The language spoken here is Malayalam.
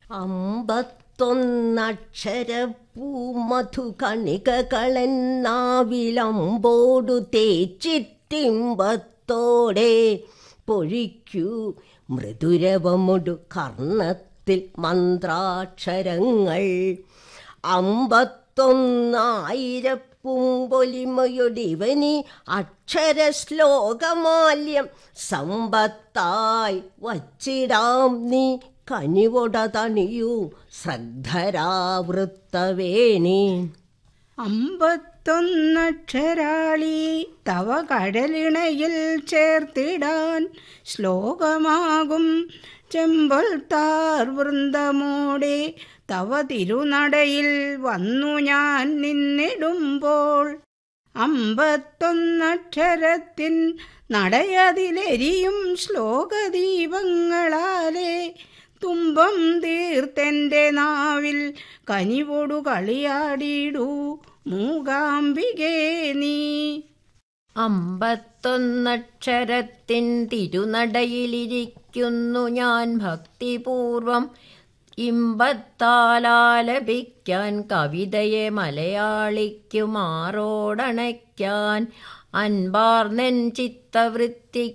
അമ്പത്തൊന്നക്ഷരപ്പൂ മധു കണികകളെന്നാവിലമ്പോടു തേച്ചിത്തിമ്പത്തോടെ പൊഴിക്കൂ മൃദുരവമൊടു കർണത്തിൽ മന്ത്രാക്ഷരങ്ങൾ അമ്പത്തൊന്നായിരപ്പുംപൊലിമയൊടിവനി അക്ഷര ശ്ലോകമാല്യം സമ്പത്തായി വച്ചിടാം നീ കനിവൊട തണിയൂ ശ്രദ്ധരാവൃത്തവേണി അമ്പത്തൊന്നക്ഷരാളി തവ കടലിണയിൽ ചേർത്തിടാൻ ശ്ലോകമാകും ചെമ്പൽ താർ വൃന്ദമോടെ തവ തിരുനടയിൽ വന്നു ഞാൻ നിന്നിടുമ്പോൾ അമ്പത്തൊന്നക്ഷരത്തിൻ നടയതിലെരിയും ശ്ലോകദീപങ്ങളാലേ തുമ്പം തീർത്തെൻ്റെ നാവിൽ കനിവൊടു കളിയാടിയിടൂ മൂകാംബികേ നീ അമ്പത്തൊന്നക്ഷരത്തിൻ തിരുനടയിലിരിക്കുന്നു ഞാൻ ഭക്തിപൂർവം ഇമ്പത്താലാലപിക്കാൻ കവിതയെ മലയാളിക്കു മാറോടണയ്ക്കാൻ അൻപാർന്നെൻ ചിത്തവൃത്തി